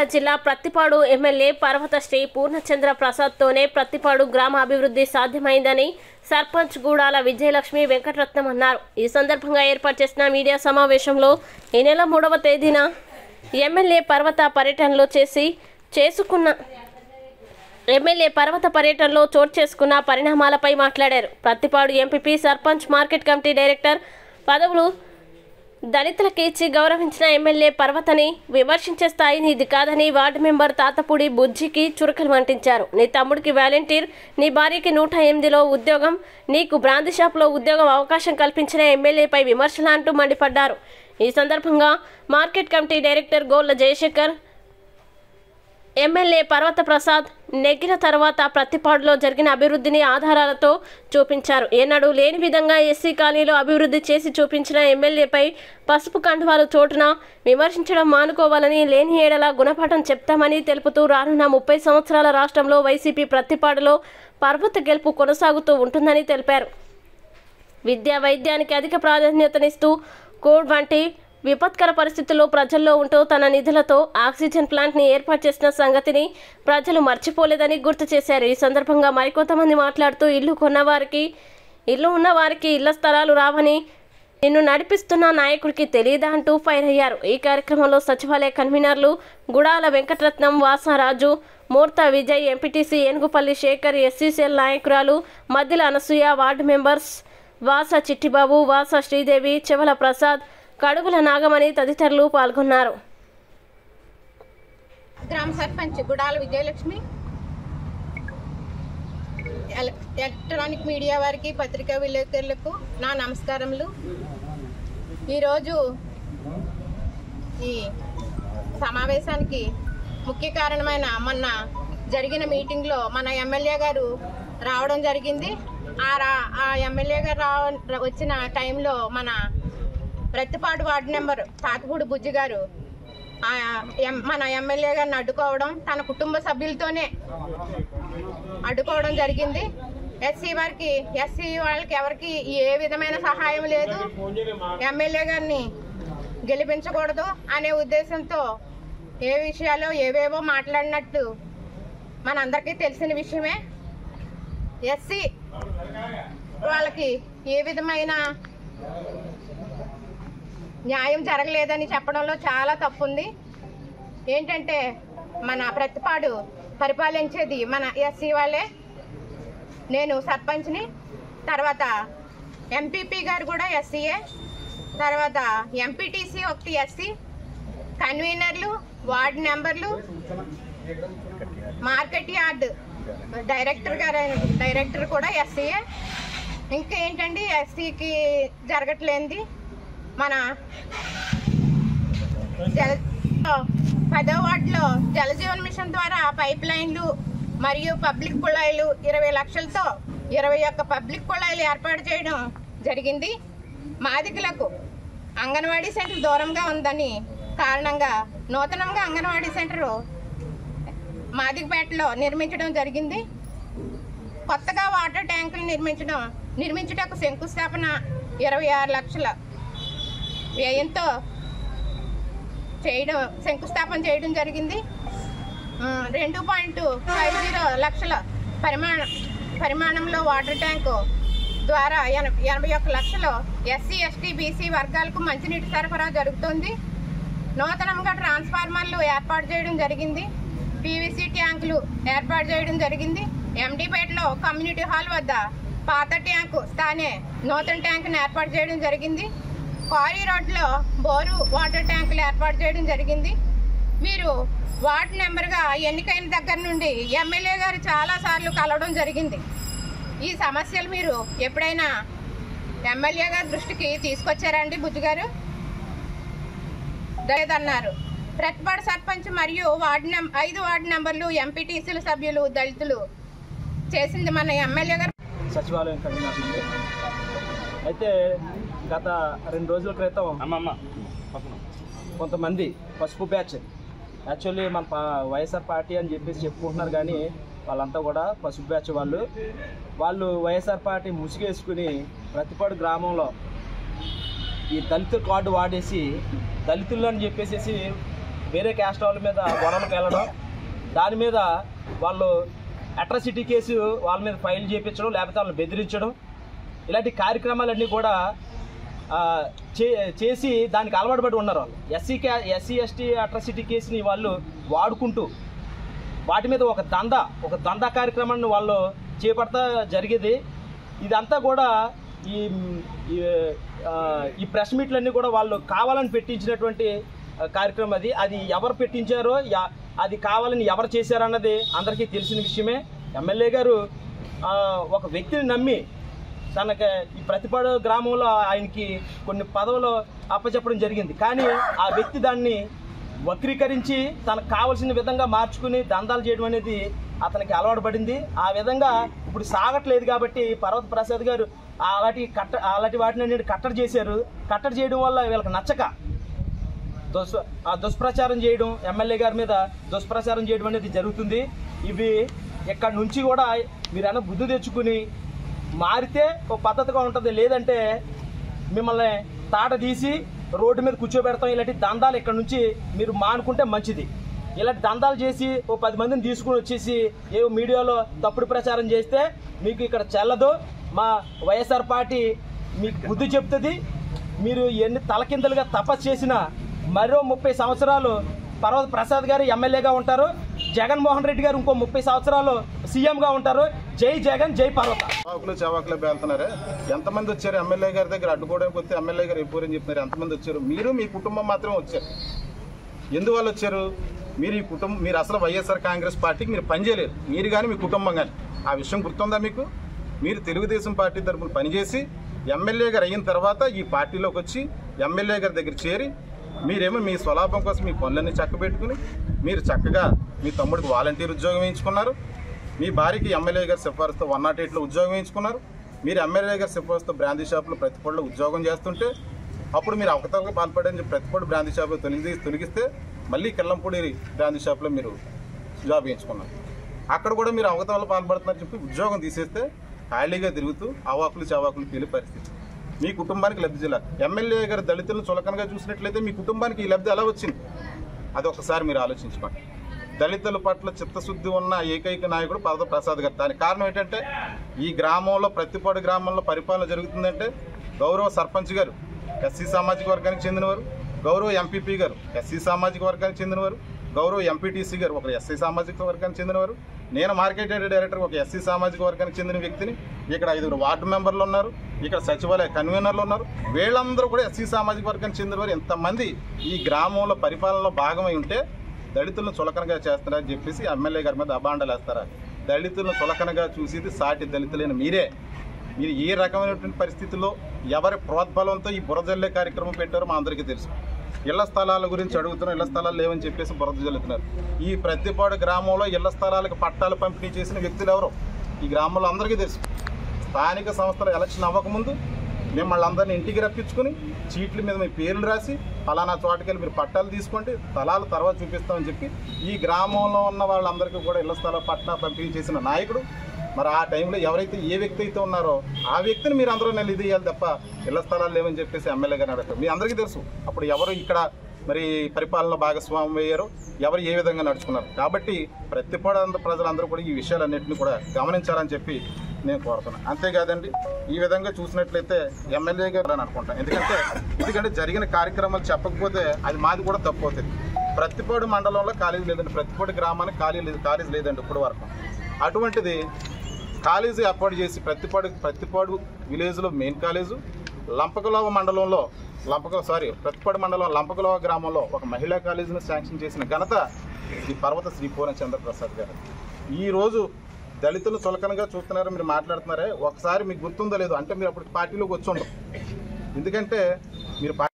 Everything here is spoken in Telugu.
జిల్లా ప్రత్తిపాడు ఎమ్మెల్యే పర్వత శ్రీ పూర్ణచంద్ర ప్రసాద్తోనే ప్రత్తిపాడు గ్రామ అభివృద్ధి సాధ్యమైందని సర్పంచ్ గూడాల విజయలక్ష్మి వెంకటరత్నం అన్నారు ఈ సందర్భంగా ఏర్పాటు చేసిన మీడియా సమావేశంలో ఈ నెల మూడవ తేదీన ఎమ్మెల్యే పర్వత పర్యటనలో చేసి చేసుకున్న ఎమ్మెల్యే పర్వత పర్యటనలో చోటు చేసుకున్న పరిణామాలపై మాట్లాడారు Prathipadu MPP sarpanch market committee director పదవులు దళితులకి ఇచ్చి గౌరవించిన ఎమ్మెల్యే పర్వతని విమర్శించే స్థాయిని ఇది కాదని వార్డు మెంబర్ తాతపూడి బుజ్జికి చురకలు అంటించారు నీ తమ్ముడికి వాలంటీర్ నీ భార్యకి నూట ఎనిమిదిలో ఉద్యోగం నీకు బ్రాంతి షాప్లో ఉద్యోగం అవకాశం కల్పించిన ఎమ్మెల్యేపై విమర్శలు అంటూ మండిపడ్డారు ఈ సందర్భంగా market committee director Golla Jayasekhar MLA Parvatha Prasad నెగ్గిన తర్వాత ప్రతిపాడులో జరిగిన అభివృద్ధిని ఆధారాలతో చూపించారు ఏనాడు లేని విధంగా ఎస్సీ కాలనీలో అభివృద్ధి చేసి చూపించిన ఎమ్మెల్యేపై పసుపు కండువాలు చోటున విమర్శించడం మానుకోవాలని లేని ఏడల గుణపాఠం చెప్తామని తెలుపుతూ రానున్న ముప్పై సంవత్సరాల రాష్ట్రంలో వైసీపీ ప్రతిపాడులో పర్వత గెలుపు కొనసాగుతూ ఉంటుందని తెలిపారు విద్యా వైద్యానికి అధిక ప్రాధాన్యతనిస్తూ కోడ్ వంటి విపత్కర పరిస్థితుల్లో ప్రజల్లో ఉంటూ తన నిధులతో ఆక్సిజన్ ప్లాంట్ని ఏర్పాటు చేసిన సంగతిని ప్రజలు మర్చిపోలేదని గుర్తు చేశారు ఈ సందర్భంగా మరికొంతమంది మాట్లాడుతూ ఇల్లు కొన్నవారికి ఇల్లు ఉన్న వారికి ఇళ్ల స్థలాలు రావని నిన్ను నడిపిస్తున్న నాయకుడికి తెలియదా అంటూ ఫైర్ అయ్యారు ఈ కార్యక్రమంలో సచివాలయ కన్వీనర్లు గుడాల వెంకటరత్నం వాసారాజు మూర్త విజయ్ ఎంపీటీసీ ఏనుగుపల్లి శేఖర్ ఎస్సీసీఎల్ నాయకురాలు మద్దిల అనసూయ వార్డు మెంబర్స్ వాస చిట్టిబాబు వాస శ్రీదేవి చెవల ప్రసాద్ కడుగుల నాగమణి తదితరులు పాల్గొన్నారు గ్రామ సర్పంచ్ గుడాల విజయలక్ష్మి ఎల- ఎలక్ట్రానిక్ మీడియా వారికి పత్రికా విలేకరులకు నా నమస్కారములు ఈరోజు ఈ సమావేశానికి ముఖ్య కారణమైన మొన్న జరిగిన మీటింగ్లో మన ఎమ్మెల్యే గారు రావడం జరిగింది ఆ రా ఆ ఎమ్మెల్యే గారు రావ వచ్చిన టైంలో మన ప్రతిపాడు వార్డు నెంబర్ తాతపూడి బుజ్జి గారు ఆ ఎం- మన ఎమ్మెల్యే గారిని అడ్డుకోవడం తన కుటుంబ సభ్యులతోనే అడ్డుకోవడం జరిగింది ఎస్సీ వారికి ఎస్సీ వాళ్ళకి ఎవరికి ఏ విధమైన సహాయం లేదు ఎమ్మెల్యే గారిని గెలిపించకూడదు అనే ఉద్దేశంతో ఏ విషయాలు ఏవేవో మాట్లాడినట్టు మనందరికీ తెలిసిన విషయమే ఎస్సీ వాళ్ళకి ఏ విధమైన న్యాయం జరగలేదని చెప్పడంలో చాలా తప్పుంది ఏంటంటే మన ప్రతిపాడు పరిపాలించేది మన ఎస్సీ వాళ్ళే నేను సర్పంచ్ని తర్వాత ఎంపీపీ గారు కూడా ఎస్సీఏ తర్వాత ఎంపీటీసీ ఒకటి ఎస్సీ కన్వీనర్లు వార్డు నెంబర్లు మార్కెట్ యార్డ్ డైరెక్టర్ గారు డైరెక్టర్ కూడా ఎస్సీఏ ఇంకా ఏంటండి ఎస్సీకి జరగట్లేంది మన జల పదో వార్డులో జలజీవన్ మిషన్ ద్వారా పైప్ లైన్లు మరియు పబ్లిక్ కుళాయిలు ఇరవై లక్షలతో ఇరవై ఒక్క పబ్లిక్ కుళాయిలు ఏర్పాటు చేయడం జరిగింది మాదికలకు అంగన్వాడీ సెంటర్ దూరంగా ఉందని కారణంగా నూతనంగా అంగన్వాడీ సెంటర్ మాదికపేటలో నిర్మించడం జరిగింది కొత్తగా వాటర్ ట్యాంకులు నిర్మించడం నిర్మించుటకు శంకుస్థాపన ఇరవై ఆరు లక్షల వ్యయంతో చేయడం శంకుస్థాపన చేయడం జరిగింది ఆ, రెండు పాయింట్ ఫైవ్ జీరో లక్షల పరిమాణ పరిమాణంలో వాటర్ ట్యాంకు ద్వారా ఎన- ఎనభై ఒక్క లక్షలు ఎస్సీ ఎస్టీ బీసీ వర్గాలకు మంచినీటి సరఫరా జరుగుతుంది నూతనంగా ట్రాన్స్ఫార్మర్లు ఏర్పాటు చేయడం జరిగింది పీవీసీ ట్యాంకులు ఏర్పాటు చేయడం జరిగింది ఎండీపేటలో కమ్యూనిటీ హాల్ వద్ద పాత ట్యాంకు స్థానే నూతన ట్యాంకును ఏర్పాటు చేయడం జరిగింది క్వారీ రోడ్లో బోరు వాటర్ ట్యాంకులు ఏర్పాటు చేయడం జరిగింది మీరు వార్డు నెంబర్గా ఎన్నికైన దగ్గర నుండి ఎమ్మెల్యే గారు చాలాసార్లు కలవడం జరిగింది ఈ సమస్యలు మీరు ఎప్పుడైనా ఎమ్మెల్యే గారి దృష్టికి తీసుకొచ్చారండి బుజ్జు గారు లేదన్నారు ప్రతిపాడు సర్పంచ్ మరియు వార్డు నెం ఐదు వార్డు నెంబర్లు ఎంపీటీసీల సభ్యులు దళితులు చేసింది మన ఎమ్మెల్యే గారు సచివాలయం కన్వీనర్ నుండి అయితే గత రెండు రోజుల క్రితం కొంతమంది పసుపు బ్యాచ్ యాక్చువల్లీ మన పా వైఎస్ఆర్ పార్టీ అని చెప్పేసి చెప్పుకుంటున్నారు కానీ వాళ్ళంతా కూడా పసుపు బ్యాచ్ వాళ్ళు వాళ్ళు వైఎస్ఆర్ పార్టీ ముసుగేసుకుని ప్రతిపాడు గ్రామంలో ఈ దళిత కార్డు వాడేసి దళితులు అని చెప్పేసి వేరే క్యాస్ట్ వాళ్ళ మీద గొడవలకు వెళ్ళడం దాని మీద వాళ్ళు అట్రాసిటీ కేసు వాళ్ళ మీద ఫైల్ చేయించడం లేకపోతే వాళ్ళని బెదిరించడం ఇలాంటి కార్యక్రమాలన్నీ కూడా ఆ, చే చేసి దానికి అలవాటు పడి ఉన్నారు వాళ్ళు ఎస్సీ క్యా ఎస్సీ ఎస్టీ అట్రాసిటీ కేసుని వాళ్ళు వాడుకుంటూ వాటి మీద ఒక దంద ఒక దంద కార్యక్రమాన్ని వాళ్ళు చేపడతా జరిగేది ఇదంతా కూడా ఈ ఈ, ఆ, ఈ ప్రెస్ మీట్లన్నీ కూడా వాళ్ళు కావాలని పెట్టించినటువంటి ఆ, కార్యక్రమం అది అది ఎవరు పెట్టించారో యా- అది కావాలని ఎవరు చేశారన్నది అందరికీ తెలిసిన విషయమే ఎమ్మెల్యే గారు ఆ, ఒక వ్యక్తిని నమ్మి తనకి ఈ ప్రతిపాడు గ్రామంలో ఆయనకి కొన్ని పదవులు అప్పచెప్పడం జరిగింది కానీ ఆ వ్యక్తి దాన్ని వక్రీకరించి తనకు కావలసిన విధంగా మార్చుకుని దందాలు చేయడం అనేది అతనికి అలవాటు పడింది ఆ విధంగా ఇప్పుడు సాగట్లేదు కాబట్టి పర్వత ప్రసాద్ గారు అలాంటి కట్ట అలాంటి వాటిని అన్నిటి కట్టడి చేశారు కట్టడి చేయడం వల్ల వీళ్ళకి నచ్చక దుస్ ఆ దుష్ప్రచారం చేయడం ఎమ్మెల్యే గారి మీద దుష్ప్రచారం చేయడం అనేది జరుగుతుంది ఇవి ఇక్కడ నుంచి కూడా మీరు అన్న బుద్ధి తెచ్చుకుని మారితే ఒక పద్ధతిగా ఉంటుంది లేదంటే మిమ్మల్ని తాట తీసి రోడ్డు మీద కూర్చోబెడతాం ఇలాంటి దందాలు ఇక్కడ నుంచి మీరు మానుకుంటే మంచిది ఇలాంటి దందాలు చేసి ఓ పది మందిని తీసుకుని వచ్చేసి ఏ మీడియాలో తప్పుడు ప్రచారం చేస్తే మీకు ఇక్కడ చెల్లదు మా వైఎస్ఆర్ పార్టీ మీకు బుద్ధి చెప్తుంది మీరు ఎన్ని తలకిందలుగా తపస్సు చేసినా మరో ముప్పై సంవత్సరాలు పర్వత ప్రసాద్ గారు ఎమ్మెల్యేగా ఉంటారు జగన్మోహన్ రెడ్డి గారు ఇంకో ముప్పై సంవత్సరాలు సీఎంగా ఉంటారు జై జగన్ జై పర్వత చవాకులు చవాకులు వెళ్తున్నారే ఎంతమంది వచ్చారు ఎమ్మెల్యే గారి దగ్గర అడ్డుకోవడానికి వస్తే ఎమ్మెల్యే గారు ఎప్పుడని చెప్తున్నారు ఎంతమంది వచ్చారు మీరు మీ కుటుంబం మాత్రమే వచ్చారు ఎందువల్ల వచ్చారు మీరు ఈ కుటుంబం మీరు అసలు వైఎస్ఆర్ కాంగ్రెస్ పార్టీకి మీరు పనిచేయలేరు మీరు కానీ మీ కుటుంబం కానీ ఆ విషయం గుర్తుందా మీకు మీరు తెలుగుదేశం పార్టీ తరఫున పనిచేసి ఎమ్మెల్యే గారు అయిన తర్వాత ఈ పార్టీలోకి వచ్చి ఎమ్మెల్యే గారి దగ్గర చేరి మీరేమో మీ స్వలాభం కోసం మీ పనులన్నీ చక్కబెట్టుకుని మీరు చక్కగా మీ తమ్ముడికి వాలంటీర్ ఉద్యోగం వేయించుకున్నారు మీ భార్యకి ఎమ్మెల్యే గారి సిఫారసుతో వన్ నాట్ ఎయిట్లో ఉద్యోగం వేయించుకున్నారు మీరు ఎమ్మెల్యే గారి సిఫారసుతో బ్రాందీ షాప్లో ప్రతిపడిలో ఉద్యోగం చేస్తుంటే అప్పుడు మీరు అవకతవక పాల్పడని చెప్పి ప్రతిపడి బ్రాందీ షాప్లో తొలగి తొలగిస్తే మళ్ళీ కిల్లంపూడి బ్రాందీ షాప్లో మీరు జాబ్ వేయించుకున్నారు అక్కడ కూడా మీరు అవకతవలు పాల్పడుతున్నారని చెప్పి ఉద్యోగం తీసేస్తే ఖాళీగా తిరుగుతూ అవాకులు చవాకులు తేలి పరిస్థితి మీ కుటుంబానికి లబ్ధి చేయాలి ఎమ్మెల్యే గారు దళితులను చులకనగా చూసినట్లయితే మీ కుటుంబానికి ఈ లబ్ధి ఎలా వచ్చింది అది ఒకసారి మీరు ఆలోచించుకోండి దళితుల పట్ల చిత్తశుద్ధి ఉన్న ఏకైక నాయకుడు పర్వత ప్రసాద్ గారు దానికి కారణం ఏంటంటే ఈ గ్రామంలో ప్రతిపాడు గ్రామంలో పరిపాలన జరుగుతుందంటే గౌరవ సర్పంచ్ గారు ఎస్సీ సామాజిక వర్గానికి చెందినవారు గౌరవ ఎంపీపీ గారు ఎస్సీ సామాజిక వర్గానికి చెందినవారు గౌరవ ఎంపీటీసీ గారు ఒకరు ఎస్సీ సామాజిక వర్గానికి చెందినవారు నేను మార్కెట్ ఏరియా డైరెక్టర్ ఒక ఎస్సీ సామాజిక వర్గానికి చెందిన వ్యక్తిని ఇక్కడ ఐదుగురు వార్డు మెంబర్లు ఉన్నారు ఇక్కడ సచివాలయ కన్వీనర్లు ఉన్నారు వీళ్ళందరూ కూడా ఎస్సీ సామాజిక వర్గానికి చెందినవారు ఎంతమంది ఈ గ్రామంలో పరిపాలనలో భాగమై ఉంటే దళితులను చులకనగా చేస్తున్నారని చెప్పేసి ఎమ్మెల్యే గారి మీద అబాండాలు వేస్తారా దళితులను చులకనగా చూసేది సాటి దళితులైన మీరే మీరు ఏ రకమైనటువంటి పరిస్థితుల్లో ఎవరి ప్రోద్బలంతో ఈ బురజల్లే కార్యక్రమం పెట్టారో మా అందరికీ తెలుసు ఇళ్ల స్థలాల గురించి అడుగుతున్నారు ఇళ్ల స్థలాలు లేవని చెప్పేసి బురద జల్లుతున్నారు ఈ ప్రతిపాడు గ్రామంలో ఇళ్ల స్థలాలకు పట్టాలు పంపిణీ చేసిన వ్యక్తులు ఎవరు ఈ గ్రామంలో అందరికీ తెలుసు స్థానిక సంస్థల ఎలక్షన్ అవ్వకముందు మిమ్మల్ని అందరినీ ఇంటికి రప్పించుకుని చీట్ల మీద మీ పేర్లు రాసి ఫలానా చోటకెళ్ళి మీరు పట్టాలు తీసుకోండి స్థలాలు తర్వాత చూపిస్తామని చెప్పి ఈ గ్రామంలో ఉన్న వాళ్ళందరికీ కూడా ఇళ్ల స్థల పట్టా పంపిణీ చేసిన నాయకుడు మరి ఆ టైంలో ఎవరైతే ఏ వ్యక్తి అయితే ఉన్నారో ఆ వ్యక్తిని మీరు అందరూ నెల ఇది ఇవ్వాలి తప్ప ఇళ్ల స్థలాలు లేవని చెప్పేసి ఎమ్మెల్యే గారిని అడగరు మీ అందరికీ తెలుసు అప్పుడు ఎవరు ఇక్కడ మరి పరిపాలన భాగస్వామ్యం అయ్యారో ఎవరు ఏ విధంగా నడుచుకున్నారు కాబట్టి ప్రతిపాడు ప్రజలందరూ కూడా ఈ విషయాలన్నింటినీ కూడా గమనించాలని చెప్పి నేను కోరుతున్నాను అంతేకాదండి ఈ విధంగా చూసినట్లయితే ఎమ్మెల్యే గారు అని అనుకుంటాను ఎందుకంటే ఎందుకంటే జరిగిన కార్యక్రమాలు చెప్పకపోతే అది మాది కూడా తప్పు అవుతుంది ప్రతిపాడు మండలంలో కాలేజీ లేదండి ప్రతిపాడు గ్రామానికి కాలేజీ లేదు కాలేజీ లేదండి ఇప్పుడు వరకు అటువంటిది కాలేజీ ఏర్పాటు చేసి ప్రతిపాడు ప్రతిపాడు విలేజ్లో మెయిన్ కాలేజు లంపకలోవ మండలంలో లంపక సారీ ప్రతిపాడు మండలం లంపకలోవ గ్రామంలో ఒక మహిళా కాలేజీని శాంక్షన్ చేసిన ఘనత ఈ పర్వత శ్రీ పూర్ణ చంద్రప్రసాద్ గారు ఈ రోజు దళితులు చులకనగా చూస్తున్నారు మీరు మాట్లాడుతున్నారే ఒకసారి మీకు గుర్తుందో లేదో అంటే మీరు అప్పుడు పార్టీలోకి వచ్చి ఉండరు ఎందుకంటే మీరు